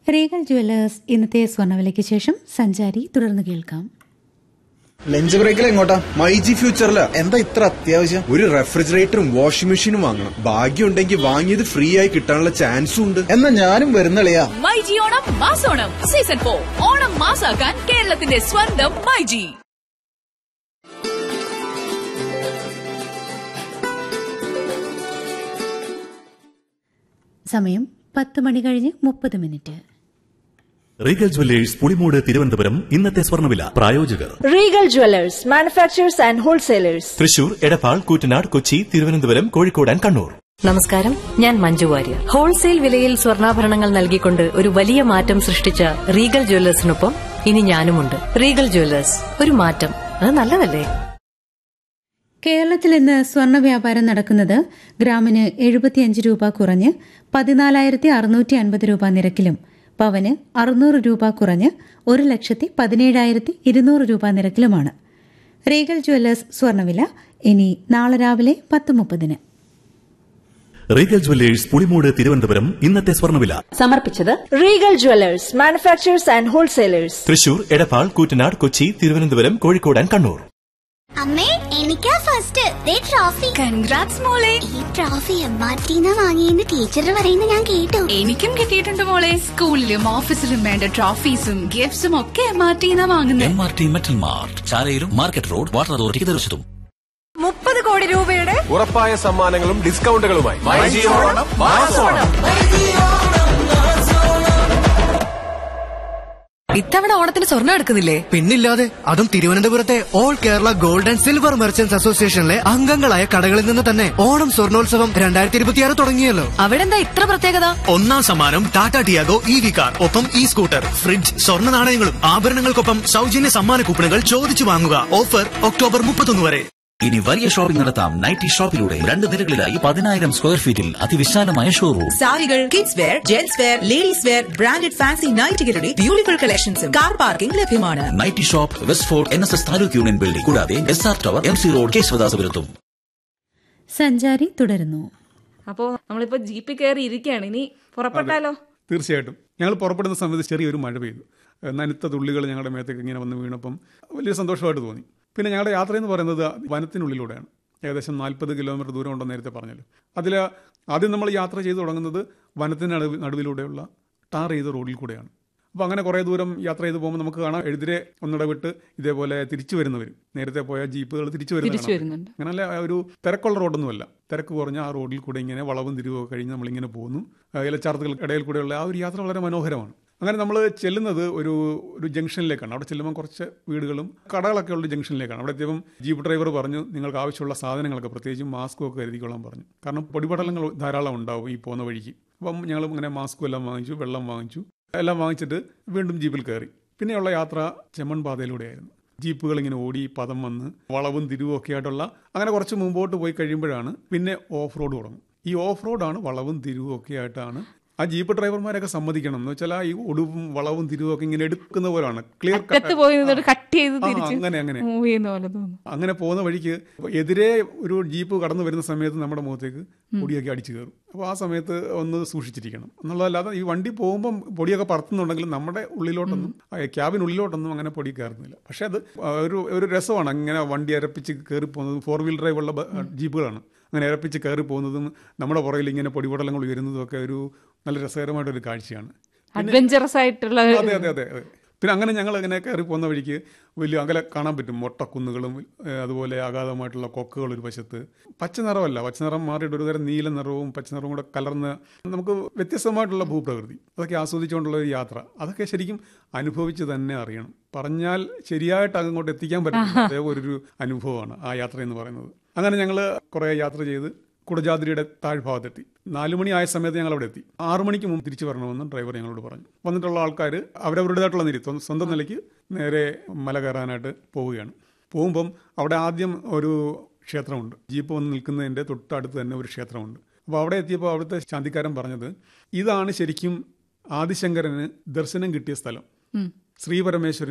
Regal jewellers ഇന്നത്തെ സ്വർണ്ണവിലയ്ക്ക് ശേഷം സഞ്ചാരി തുടർന്ന് കേൾക്കാം ലഞ്ച് ബ്രേക്കിൽ എങ്ങോട്ടാ മൈജി ഫ്യൂച്ചറില് എന്താ ഇത്ര അത്യാവശ്യം ഒരു റെഫ്രിജറേറ്ററും വാഷിംഗ് മെഷീനും വാങ്ങണം ഭാഗ്യം ഉണ്ടെങ്കിൽ വാങ്ങിയത് ഫ്രീ ആയി കിട്ടാനുള്ള ചാൻസും ഉണ്ട് എന്നാ ഞാനും വരുന്നളിയാ മൈജി ഓണം മാസോണം സീസൺ ഫോർ ഓണം മാസാക്കാൻ കേരളത്തിന്റെ സ്വന്തം മൈജി സമയം പത്ത് മണി കഴിഞ്ഞ് മുപ്പത് മിനിറ്റ് റീഗൽ ജുവല്ലേഴ്സ് പുളിമൂട് തിരുവനന്തപുരം ഇന്നത്തെ സ്വർണ്ണവില പ്രായോജകർ Regal Jewelers, manufacturers and wholesalers. Thrissur Edappal Koottanad Kochi Thiruvananthapuram Kozhikode and Kannur നമസ്കാരം ഞാൻ മഞ്ജു വാര്യർ ഹോൾസെയിൽ വിലയിൽ സ്വർണ്ണാഭരണങ്ങൾ നൽകിക്കൊണ്ട് ഒരു വലിയ മാറ്റം സൃഷ്ടിച്ച റീഗൽ ജ്വല്ലേഴ്സിനൊപ്പം ഇനി ഞാനുമുണ്ട് റീഗൽ ജ്വല്ലേഴ്സ് ഒരു മാറ്റം അത് നല്ലതല്ലേ കേരളത്തിൽ ഇന്ന് സ്വർണ്ണ വ്യാപാരം നടക്കുന്നത് ഗ്രാമിന് എഴുപത്തിയഞ്ച് രൂപ കുറഞ്ഞ് പതിനാലായിരത്തി അറുന്നൂറ്റി അൻപത് രൂപ നിരക്കിലും പവന് അറുന്നൂറ് രൂപ കുറഞ്ഞ് ഒരു ലക്ഷത്തി പതിനേഴായിരത്തി ഇരുന്നൂറ് രൂപ നിരക്കിലുമാണ് റീഗൽ ജുവല്ലേഴ്സ് സ്വർണ്ണവില ഇനി നാളെ രാവിലെ പത്ത് മുപ്പതിന് റീഗൽ ജുവല്ലേഴ്സ് പുളിമൂട് തിരുവനന്തപുരം ഇന്നത്തെ സ്വർണ്ണവില സമർപ്പിച്ചത് Regal Jewelers, manufacturers and wholesalers. Thrissur Edappal Koottanad Kochi Thiruvananthapuram Kozhikode and Kannur അമ്മേ എനിക്കാ ഫസ്റ്റ് ദേ ട്രോഫി കൺഗ്രാറ്റ്സ് മോളെ ഈ ട്രോഫി എം ആർ ടിന്ന് വാങ്ങിയെന്ന് ടീച്ചർ പറയുന്നത് ഞാൻ കേട്ടു എനിക്കും കിട്ടിയിട്ടുണ്ട് മോളെ സ്കൂളിലും ഓഫീസിലും വേണ്ട ട്രോഫീസും ഗിഫ്റ്റ്സും ഒക്കെ എം ആർ ടി വാങ്ങുന്നത് M R T metal mart ചാലയിലും മാർക്കറ്റ് റോഡ് വാട്ടർ അതോറിറ്റിക്ക് തീർച്ചതും മുപ്പത് കോടി രൂപയുടെ ഉറപ്പായ സമ്മാനങ്ങളും ഡിസ്കൗണ്ടുകളുമായി ഇത്തവണ ഓണത്തിന് സ്വർണ്ണം എടുക്കുന്നില്ലേ പിന്നില്ലാതെ അതും തിരുവനന്തപുരത്തെ all Kerala gold and silver merchants അസോസിയേഷനിലെ അംഗങ്ങളായ കടകളിൽ നിന്ന് തന്നെ ഓണം സ്വർണോത്സവം രണ്ടായിരത്തി ഇരുപത്തിയാറ് തുടങ്ങിയല്ലോ അവിടെ എന്താ ഇത്ര പ്രത്യേകത ഒന്നാം സമ്മാനം Tata Tiago E V car ഒപ്പം ഇ സ്കൂട്ടർ ഫ്രിഡ്ജ് സ്വർണ്ണ നാണയങ്ങളും ആഭരണങ്ങൾക്കൊപ്പം സൗജന്യ സമ്മാന കൂപ്പണുകൾ ചോദിച്ചു വാങ്ങുക ഓഫർ ഒക്ടോബർ മുപ്പത്തൊന്ന് വരെ ഇനി വലിയ ഷോപ്പിംഗ് നടത്താം നൈറ്റി ഷോപ്പിലൂടെ രണ്ട് നിരകളിലായി പതിനായിരം സ്ക്വയർ ഫീറ്റിൽ അതിവിശാലമായ ഷോറൂം സാരികൾ kids wear gents wear ladies wear branded fancy നൈറ്റുകളുടെ ബ്യൂട്ടിഫുൾ കളക്ഷൻസും കാർ പാർക്കിംഗ് ലഭ്യമാണ് nighty shop west fort N S S taluk union building കൂടാതെ S R tower M C road കേശവദാസപുരത്തും സഞ്ചാരി തുടരുന്നു അപ്പോ നമ്മളിപ്പോ ജീപ്പിൽ കയറി ഇരിക്കുകയാണ് ഇനി പുറപ്പെട്ടാലോ തീർച്ചയായിട്ടും ഞങ്ങൾ പുറപ്പെടുന്ന സമയത്ത് ചെറിയൊരു മഴ പെയ്തു നനുത്ത തുള്ളികൾ ഞങ്ങളുടെ മേത്തേക്ക് ഇങ്ങനെ വന്ന് വീണപ്പം വലിയ സന്തോഷമായിട്ട് തോന്നി പിന്നെ ഞങ്ങളുടെ യാത്ര എന്ന് പറയുന്നത് വനത്തിനുള്ളിലൂടെയാണ് ഏകദേശം നാൽപ്പത് കിലോമീറ്റർ ദൂരം ഉണ്ടെന്ന് നേരത്തെ പറഞ്ഞല്ലോ അതിൽ ആദ്യം നമ്മൾ യാത്ര ചെയ്തു തുടങ്ങുന്നത് വനത്തിന് നടുവ് നടുവിലൂടെയുള്ള ടാർ ചെയ്ത റോഡിൽ കൂടെയാണ് അപ്പോൾ അങ്ങനെ കുറേ ദൂരം യാത്ര ചെയ്ത് പോകുമ്പോൾ നമുക്ക് കാണാം എഴുതിരെ ഒന്നിട വിട്ട് ഇതേപോലെ തിരിച്ചു വരുന്നവരും നേരത്തെ പോയ ജീപ്പുകൾ തിരിച്ചു തിരിച്ചു വരുന്ന വരുന്നുണ്ട് അങ്ങനല്ല ഒരു തിരക്കുള്ള റോഡൊന്നുമല്ല തിരക്ക് കുറഞ്ഞ ആ റോഡിൽ കൂടെ ഇങ്ങനെ വളവും തിരിവൊക്കെ കഴിഞ്ഞ് നമ്മളിങ്ങനെ പോകുന്നു ആ ഇലച്ചാർത്തുകൾ ഇടയിൽ കൂടെയുള്ള ആ ഒരു യാത്ര വളരെ മനോഹരമാണ് അങ്ങനെ നമ്മൾ ചെല്ലുന്നത് ഒരു ഒരു ജംഗ്ഷനിലേക്കാണ് അവിടെ ചെല്ലുമ്പോൾ കുറച്ച് വീടുകളും കടകളൊക്കെ ഉള്ള ജംഗ്ഷനിലേക്കാണ് അവിടെ എത്തിയപ്പം ജീപ്പ് ഡ്രൈവർ പറഞ്ഞു നിങ്ങൾക്ക് ആവശ്യമുള്ള സാധനങ്ങളൊക്കെ പ്രത്യേകിച്ചും മാസ്കും ഒക്കെ കരുതിക്കൊള്ളാൻ പറഞ്ഞു കാരണം പൊടിപടലങ്ങൾ ധാരാളം ഉണ്ടാവും ഈ പോകുന്ന വഴിക്ക് അപ്പം ഞങ്ങൾ ഇങ്ങനെ മാസ്കും എല്ലാം വാങ്ങിച്ചു വെള്ളം വാങ്ങിച്ചു എല്ലാം വാങ്ങിച്ചിട്ട് വീണ്ടും ജീപ്പിൽ കയറി പിന്നെയുള്ള യാത്ര ചെമ്മൺ പാതയിലൂടെയായിരുന്നു ജീപ്പുകൾ ഇങ്ങനെ ഓടി പദം വന്ന് വളവും തിരിവും ഒക്കെ ആയിട്ടുള്ള അങ്ങനെ കുറച്ച് മുമ്പോട്ട് പോയി കഴിയുമ്പോഴാണ് പിന്നെ ഓഫ് റോഡ് തുടങ്ങും ഈ ഓഫ് റോഡാണ് വളവും തിരിവും ഒക്കെ ആയിട്ടാണ് ആ ജീപ്പ് ഡ്രൈവർമാരൊക്കെ സമ്മതിക്കണം എന്ന് വെച്ചാൽ ആ ഈ ഒടുവും വളവും തിരിവും ഒക്കെ ഇങ്ങനെ എടുക്കുന്ന പോലാണ് ക്ലിയർ അറ്റത്ത് പോയി നിന്നിട്ട് കട്ട് ചെയ്ത് ആ, തിരിച്ച് അങ്ങനെ, അങ്ങനെ. മൂവ് ചെയ്യുന്ന പോലെ തോന്നുന്നു അങ്ങനെ പോകുന്ന വഴിക്ക് എതിരെ ഒരു ജീപ്പ് കടന്നു വരുന്ന സമയത്ത് നമ്മുടെ മുഖത്തേക്ക് പൊടിയൊക്കെ അടിച്ചു കയറും അപ്പോൾ ആ സമയത്ത് ഒന്ന് സൂക്ഷിച്ചിരിക്കണം എന്നുള്ളതല്ലാതെ ഈ വണ്ടി പോകുമ്പം പൊടിയൊക്കെ പറത്തുന്നുണ്ടെങ്കിലും നമ്മുടെ ഉള്ളിലോട്ടൊന്നും ആ ക്യാബിനുള്ളിലോട്ടൊന്നും അങ്ങനെ പൊടി കയറുന്നില്ല പക്ഷേ അത് ഒരു ഒരു രസമാണ് അങ്ങനെ വണ്ടി അരപ്പിച്ച് കയറി പോകുന്നതും ഫോർ വീൽ ഡ്രൈവ് ഉള്ള ബ- ജീപ്പുകളാണ് അങ്ങനെ ഇറപ്പിച്ച് കയറി പോകുന്നതും നമ്മുടെ പുറകിൽ ഇങ്ങനെ പൊടിപടലങ്ങൾ ഉയരുന്നതും ഒക്കെ ഒരു നല്ല രസകരമായിട്ടൊരു കാഴ്ചയാണ് അഡ്വഞ്ചറസ് ആയിട്ടുള്ള അതെ അതെ അതെ അതെ പിന്നെ അങ്ങനെ ഞങ്ങൾ ഇങ്ങനെ കയറി പോകുന്ന വഴിക്ക് വലിയ അകലെ കാണാൻ പറ്റും മൊട്ടക്കുന്നുകളും ഏഹ്, അതുപോലെ അഗാധമായിട്ടുള്ള കൊക്കുകൾ ഒരു വശത്ത് പച്ച നിറമല്ല പച്ച നിറം മാറിയിട്ട് ഒരു തരം നീല നിറവും പച്ച നിറവും കൂടെ കലർന്ന് നമുക്ക് വ്യത്യസ്തമായിട്ടുള്ള ഭൂപ്രകൃതി അതൊക്കെ ആസ്വദിച്ചുകൊണ്ടുള്ള ഒരു യാത്ര അതൊക്കെ ശരിക്കും അനുഭവിച്ച് തന്നെ അറിയണം പറഞ്ഞാൽ ശരിയായിട്ട് അങ്ങോട്ട് എത്തിക്കാൻ പറ്റും അതേ ഒരു അനുഭവമാണ് ആ യാത്ര എന്ന് പറയുന്നത് അങ്ങനെ ഞങ്ങൾ കുറേ യാത്ര ചെയ്ത് കുടജാദ്രിയുടെ താഴ്ഭാഗത്തെത്തി നാലു മണി ആയ സമയത്ത് ഞങ്ങൾ അവിടെ എത്തി ആറു മണിക്ക് മുമ്പ് തിരിച്ചു വരണമെന്ന് ഡ്രൈവർ ഞങ്ങളോട് പറഞ്ഞു വന്നിട്ടുള്ള ആൾക്കാർ അവരവരുടേതായിട്ടുള്ള നിരി സ്വ- സ്വന്തം നിലയ്ക്ക് നേരെ മല കയറാനായിട്ട് പോവുകയാണ് പോകുമ്പം അവിടെ ആദ്യം ഒരു ക്ഷേത്രമുണ്ട് ജീപ്പ് വന്ന് നിൽക്കുന്നതിൻ്റെ തൊട്ടടുത്ത് തന്നെ ഒരു ക്ഷേത്രമുണ്ട് അപ്പോൾ അവിടെ എത്തിയപ്പോൾ അവിടുത്തെ ശാന്തിക്കാരൻ പറഞ്ഞത് ഇതാണ് ശരിക്കും ആദിശങ്കരന് ദർശനം കിട്ടിയ സ്ഥലം ശ്രീപരമേശ്വരനും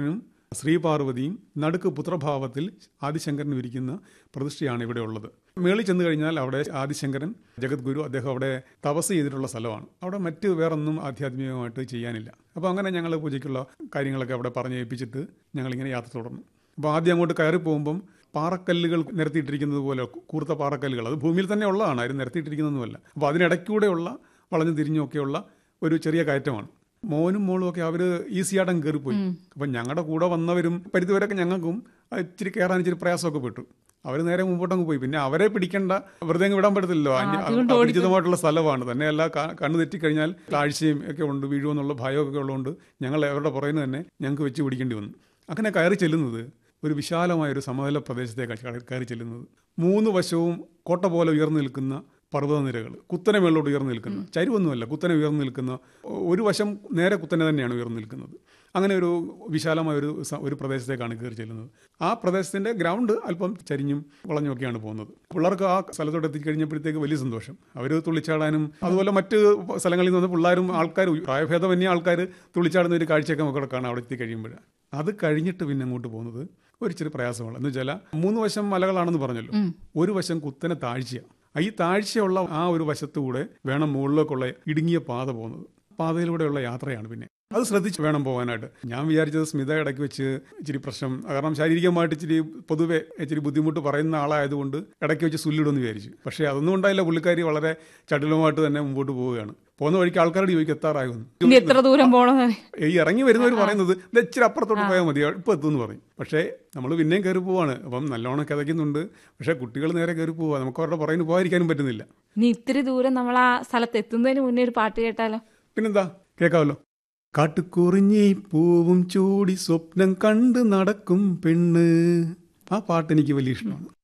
ശ്രീപാർവതിയും നടുക്ക് പുത്രഭാവത്തിൽ ആദിശങ്കരൻ ഇരിക്കുന്ന പ്രതിഷ്ഠയാണ് ഇവിടെ ഉള്ളത് മേളിൽ ചെന്ന് കഴിഞ്ഞാൽ അവിടെ ആദിശങ്കരൻ ജഗദ്ഗുരു അദ്ദേഹം അവിടെ തപസ് ചെയ്തിട്ടുള്ള സ്ഥലമാണ് അവിടെ മറ്റ് വേറൊന്നും ആധ്യാത്മികമായിട്ട് ചെയ്യാനില്ല അപ്പോൾ അങ്ങനെ ഞങ്ങൾ പൂജയ്ക്കുള്ള കാര്യങ്ങളൊക്കെ അവിടെ പറഞ്ഞേൽപ്പിച്ചിട്ട് ഞങ്ങളിങ്ങനെ യാത്ര തുടർന്നു അപ്പോൾ ആദ്യം അങ്ങോട്ട് കയറി പോകുമ്പം പാറക്കല്ലുകൾ നിരത്തിയിട്ടിരിക്കുന്നത് പോലെ കൂർത്ത പാറക്കല്ലുകൾ അത് ഭൂമിയിൽ തന്നെ ഉള്ളതാണ് ആരും നിരത്തിയിട്ടിരിക്കുന്നതൊന്നുമല്ല അപ്പോൾ അതിനിടയ്ക്കൂടെയുള്ള വളഞ്ഞു തിരിഞ്ഞൊക്കെയുള്ള ഒരു ചെറിയ കയറ്റമാണ് മോനും മോളും ഒക്കെ അവർ ഈസിയായിട്ട് കയറിപ്പോയി അപ്പം ഞങ്ങളുടെ കൂടെ വന്നവരും പരിധിവരെയൊക്കെ ഞങ്ങൾക്കും അത് ഇച്ചിരി കയറാൻ ഇച്ചിരി പ്രയാസമൊക്കെ പെട്ടു അവർ നേരെ മുമ്പോട്ടങ്ങ് പോയി പിന്നെ അവരെ പിടിക്കേണ്ട വെറുതെ അങ്ങ് വിടാൻ പറ്റത്തില്ലല്ലോ അന്യ- അപരിചിതമായിട്ടുള്ള സ്ഥലമാണ് തന്നെയല്ല ക- കണ്ണ് തെറ്റിക്കഴിഞ്ഞാൽ ആഴ്ചയും ഒക്കെ ഉണ്ട് വീഴുമെന്നുള്ള ഭയമൊക്കെ ഉള്ളതുകൊണ്ട് ഞങ്ങൾ അവരുടെ പുറകിന് തന്നെ ഞങ്ങൾക്ക് വെച്ച് പിടിക്കേണ്ടി വന്നു അങ്ങനെ കയറി ചെല്ലുന്നത് ഒരു വിശാലമായ ഒരു സമതല പ്രദേശത്തേക്കാണ് കയറി ചെല്ലുന്നത് മൂന്ന് വശവും കോട്ട പോലെ ഉയർന്നു നിൽക്കുന്ന പർവ്വതനിരകൾ കുത്തനെ മേളിലോട്ട് ഉയർന്നു നിൽക്കുന്ന ചരിവൊന്നുമല്ല കുത്തനെ ഉയർന്നു നിൽക്കുന്ന ഒരു വശം നേരെ കുത്തനെ തന്നെയാണ് ഉയർന്നു നിൽക്കുന്നത് അങ്ങനെ ഒരു വിശാലമായ ഒരു സ- ഒരു പ്രദേശത്തേക്കാണ് കയറി ചെല്ലുന്നത് ആ പ്രദേശത്തിന്റെ ഗ്രൗണ്ട് അല്പം ചരിഞ്ഞും വളഞ്ഞുമൊക്കെയാണ് പോകുന്നത് പിള്ളേർക്ക് ആ സ്ഥലത്തോട്ട് എത്തിക്കഴിഞ്ഞപ്പോഴത്തേക്ക് വലിയ സന്തോഷം അവർ തുള്ളിച്ചാടാനും അതുപോലെ മറ്റ് സ്ഥലങ്ങളിൽ നിന്ന് പിള്ളേരും ആൾക്കാർ പ്രായഭേദമന്യ ആൾക്കാർ തുള്ളിച്ചാടുന്ന ഒരു കാഴ്ചയൊക്കെ നമുക്ക് കാണാം അവിടെ എത്തി കഴിയുമ്പോൾ അത് കഴിഞ്ഞിട്ട് പിന്നെ അങ്ങോട്ട് പോകുന്നത് ഒരു ഇച്ചിരി പ്രയാസമാണ് എന്ന് വെച്ചാൽ മൂന്ന് വശം മലകളാണെന്ന് പറഞ്ഞല്ലോ ഒരു വശം കുത്തനെ താഴ്ചയാണ് ഈ താഴ്ചയുള്ള ആ ഒരു വശത്തുകൂടെ വേണം മുകളിലേക്കുള്ള ഇടുങ്ങിയ പാത പോകുന്നത് പാതയിലൂടെയുള്ള യാത്രയാണ് പിന്നെ അത് ശ്രദ്ധിച്ച് വേണം പോകാനായിട്ട് ഞാൻ വിചാരിച്ചത് സ്മിത ഇടയ്ക്ക് വെച്ച് ഇച്ചിരി പ്രശ്നം കാരണം ശാരീരികമായിട്ട് ഇച്ചിരി പൊതുവെ ഇച്ചിരി ബുദ്ധിമുട്ട് പറയുന്ന ആളായതുകൊണ്ട് ഇടയ്ക്ക് വെച്ച് സുല്ലിടുമെന്ന് വിചാരിച്ചു പക്ഷേ അതൊന്നും ഉണ്ടായില്ല പുള്ളിക്കാരി വളരെ ചടുലമായിട്ട് തന്നെ മുമ്പോട്ട് പോവുകയാണ് പോകുന്ന വഴിക്ക് ആൾക്കാരോട് ചോദിക്കും എത്താറായി ഇനി എത്ര ദൂരം പോകണമെന്ന് ഈ ഇറങ്ങി വരുന്നവർ പറയുന്നത് ഇത് ഇച്ചിരി അപ്പുറത്തോട്ട് പോയാൽ മതി ഇപ്പം എത്തുമെന്ന് പറയും പക്ഷേ നമ്മൾ പിന്നെയും കയറി പോവാണ് അപ്പം നല്ലോണം കിതയ്ക്കുന്നുണ്ട് പക്ഷേ കുട്ടികൾ നേരെ കയറി പോവുക നമുക്ക് അവരുടെ പുറകിന് പോകാതിരിക്കാനും പറ്റുന്നില്ല ഇനി ഇത്തിരി ദൂരം നമ്മൾ ആ സ്ഥലത്ത് എത്തുന്നതിന് മുന്നേ ഒരു പാട്ട് കേട്ടാലോ പിന്നെന്താ കേൾക്കാമല്ലോ കാട്ടുകുറിഞ്ഞി പൂവും ചൂടി സ്വപ്നം കണ്ട് നടക്കും പെണ്ണ് ആ പാട്ട് എനിക്ക് വലിയ ഇഷ്ടമാണ്